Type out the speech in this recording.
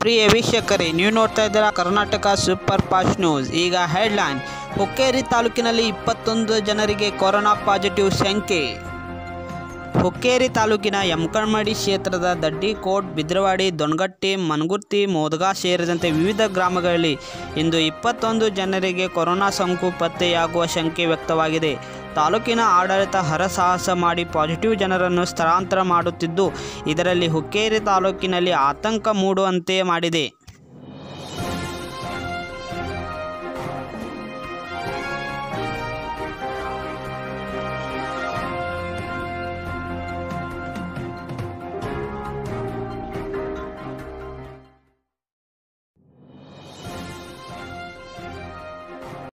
ಪ್ರಿಯ ವೀಕ್ಷಕರೇ ನೀವು ನೋಡ್ತಾ ಇದ್ದೀರಾ ಕರ್ನಾಟಕ ಸೂಪರ್ ಫಾಸ್ಟ್ ನ್ಯೂಸ್ ಈಗ ಹೆಡ್ಲೈನ್ ಹುಕ್ಕೇರಿ ತಾಲೂಕಿನಲ್ಲಿ ಇಪ್ಪತ್ತೊಂದು ಜನರಿಗೆ ಕೊರೋನಾ ಪಾಸಿಟಿವ್ ಶಂಕೆ ಹುಕ್ಕೇರಿ ತಾಲೂಕಿನ ಯಮಕನ್ಮಡಿ ಕ್ಷೇತ್ರದ ದಡ್ಡಿಕೋಟ್ ಬಿದ್ರವಾಡಿ ದೊಣಗಟ್ಟಿ ಮನಗುರ್ತಿ ಮೋದಗಾ ಸೇರಿದಂತೆ ವಿವಿಧ ಗ್ರಾಮಗಳಲ್ಲಿ ಇಂದು ಇಪ್ಪತ್ತೊಂದು ಜನರಿಗೆ ಕೊರೋನಾ ಸೋಂಕು ಪತ್ತೆಯಾಗುವ ಶಂಕೆ ವ್ಯಕ್ತವಾಗಿದೆ ತಾಲೂಕಿನ ಆಡಳಿತ ಹರಸಾಹಸ ಮಾಡಿ ಪಾಸಿಟಿವ್ ಜನರನ್ನು ಸ್ಥಳಾಂತರ ಮಾಡುತ್ತಿದ್ದು ಇದರಲ್ಲಿ ಹುಕ್ಕೇರಿ ತಾಲೂಕಿನಲ್ಲಿ ಆತಂಕ ಮೂಡುವಂತೆ ಮಾಡಿದೆ